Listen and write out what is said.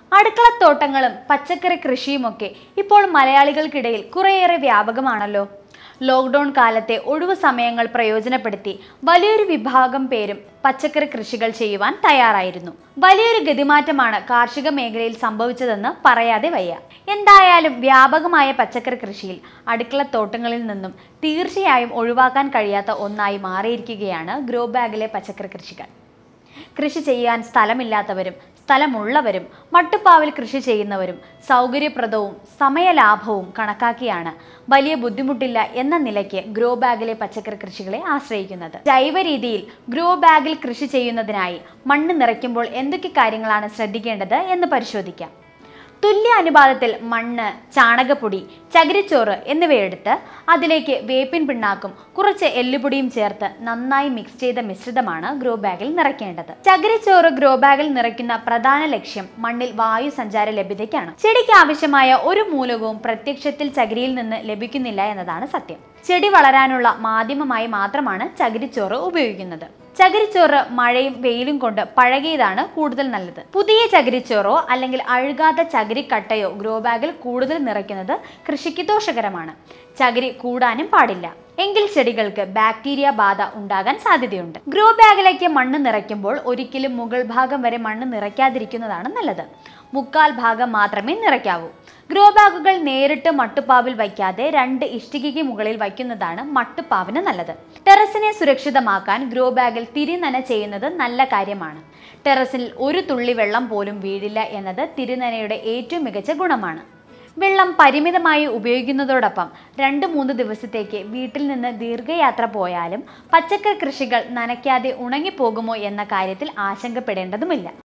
അടുക്കളത്തോട്ടങ്ങളും പച്ചക്കറി കൃഷിയുമൊക്കെ ഇപ്പോൾ മലയാളികൾക്കിടയിൽ കുറേയേറെ വ്യാപകമാണല്ലോ ലോക്ക്ഡൗൺ കാലത്തെ ഒഴിവു സമയങ്ങൾ പ്രയോജനപ്പെടുത്തി വലിയൊരു വിഭാഗം പേരും പച്ചക്കറി കൃഷികൾ ചെയ്യുവാൻ തയ്യാറായിരുന്നു വലിയൊരു ഗതിമാറ്റമാണ് കാർഷിക മേഖലയിൽ സംഭവിച്ചതെന്ന് പറയാതെ വയ്യ എന്തായാലും വ്യാപകമായ പച്ചക്കറി കൃഷിയിൽ അടുക്കളത്തോട്ടങ്ങളിൽ നിന്നും തീർച്ചയായും ഒഴിവാക്കാൻ കഴിയാത്ത ഒന്നായി മാറിയിരിക്കുകയാണ് ഗ്രോ ബാഗിലെ പച്ചക്കറി കൃഷികൾ കൃഷി ചെയ്യാൻ സ്ഥലമില്ലാത്തവരും സ്ഥലമുള്ളവരും മട്ടുപ്പാവിൽ കൃഷി ചെയ്യുന്നവരും സൗകര്യപ്രദവും സമയലാഭവും കണക്കാക്കിയാണ് വലിയ ബുദ്ധിമുട്ടില്ല എന്ന നിലയ്ക്ക് ഗ്രോ ബാഗിലെ പച്ചക്കറി കൃഷികളെ ആശ്രയിക്കുന്നത് ജൈവ രീതിയിൽ ഗ്രോ ബാഗിൽ കൃഷി ചെയ്യുന്നതിനായി മണ്ണ് നിറയ്ക്കുമ്പോൾ എന്തൊക്കെ കാര്യങ്ങളാണ് ശ്രദ്ധിക്കേണ്ടത് എന്ന് പരിശോധിക്കാം തുല്യ അനുപാതത്തിൽ മണ്ണ് ചാണകപ്പൊടി ചകിരിച്ചോറ് എന്നിവയെടുത്ത് അതിലേക്ക് വേപ്പിൻ പിണ്ണാക്കും കുറച്ച് എല്ലുപൊടിയും ചേർത്ത് നന്നായി മിക്സ് ചെയ്ത മിശ്രിതമാണ് ഗ്രോ ബാഗിൽ നിറയ്ക്കേണ്ടത് ചകിരിച്ചോറ് ഗ്രോ ബാഗിൽ നിറയ്ക്കുന്ന പ്രധാന ലക്ഷ്യം മണ്ണിൽ വായു സഞ്ചാര ലഭ്യതയ്ക്കാണ് ചെടിക്ക് ആവശ്യമായ ഒരു മൂലകവും പ്രത്യക്ഷത്തിൽ ചകിരിയിൽ നിന്ന് ലഭിക്കുന്നില്ല എന്നതാണ് സത്യം ചെടി വളരാനുള്ള മാധ്യമമായി മാത്രമാണ് ചകിരിച്ചോറ് ഉപയോഗിക്കുന്നത് ചകിരിച്ചോറ് മഴയും വെയിലും കൊണ്ട് പഴകിയതാണ് കൂടുതൽ നല്ലത് പുതിയ ചകിരിച്ചോറോ അല്ലെങ്കിൽ അഴുകാത്ത ചകിരിക്കട്ടയോ ഗ്രോ ബാഗിൽ കൂടുതൽ നിറയ്ക്കുന്നത് കൃഷിക്ക് ദോഷകരമാണ് ചകിരി കൂടാനും പാടില്ല എങ്കിൽ ചെടികൾക്ക് ബാക്ടീരിയ ബാധ ഉണ്ടാകാൻ സാധ്യതയുണ്ട് ഗ്രോ ബാഗിലേക്ക് മണ്ണ് നിറയ്ക്കുമ്പോൾ ഒരിക്കലും മുകൾ ഭാഗം വരെ മണ്ണ് നിറയ്ക്കാതിരിക്കുന്നതാണ് നല്ലത് മുക്കാൽ ഭാഗം മാത്രമേ നിറയ്ക്കാവൂ ഗ്രോ ബാഗുകൾ നേരിട്ട് മട്ടുപ്പാവിൽ വയ്ക്കാതെ രണ്ട് ഇഷ്ടികയ്ക്ക് മുകളിൽ വയ്ക്കുന്നതാണ് മട്ടുപ്പാവിന് നല്ലത് ടെറസിനെ സുരക്ഷിതമാക്കാൻ ഗ്രോ ബാഗിൽ തിരിനന ചെയ്യുന്നത് നല്ല കാര്യമാണ് ടെറസിൽ ഒരു തുള്ളി വെള്ളം പോലും വീഴില്ല എന്നത് തിരുനനയുടെ ഏറ്റവും മികച്ച ഗുണമാണ് വെള്ളം പരിമിതമായി ഉപയോഗിക്കുന്നതോടൊപ്പം രണ്ട് മൂന്ന് ദിവസത്തേക്ക് വീട്ടിൽ നിന്ന് ദീർഘയാത്ര പോയാലും പച്ചക്കറി കൃഷികൾ നനയ്ക്കാതെ ഉണങ്ങിപ്പോകുമോ എന്ന കാര്യത്തിൽ ആശങ്കപ്പെടേണ്ടതുമില്ല